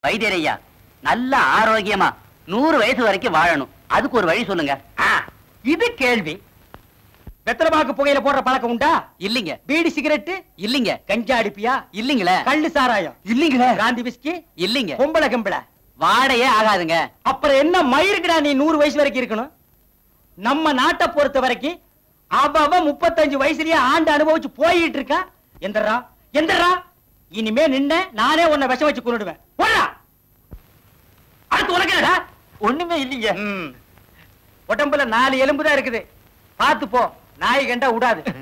வைத்தியர் ஐயா நல்ல ஆரோக்கியமா நூறு வயசு வரைக்கும் வாழணும் அதுக்கு ஒரு வழி சொல்லுங்க ஆ, இது கேள்வி வெத்தலமாக்கு புகையில போடுற பழக்கம் உண்டா இல்லீங்க பீடி சிகரெட்டு இல்லீங்க கஞ்சா அடிப்பியா இல்லீங்களே கள்ளு சாராயம் இல்லீங்களே காந்தி விஸ்கி இல்லீங்க பொம்பளை கம்பளை வாடையே ஆகாதுங்க அப்புறம் என்ன மயிருக்குடா நீ நூறு வயசு வரைக்கும் இருக்கணும் நம்ம நாட்டை பொறுத்த வரைக்கும் அவ முப்பத்தஞ்சு வயசுலயே ஆண்டு அனுபவிச்சு போயிட்டு இருக்கா எந்தரா எந்தரா இனிமே நின்ன நானே உன்னை விஷம் வச்சு கொண்டுடுவேன் போடா அடுத்து உனக்கு என்னடா ஒண்ணுமே இல்லைங்க ம். உடம்புல நாலு எலும்பு தான் இருக்குது பார்த்து போ நாய் கண்டா விடாது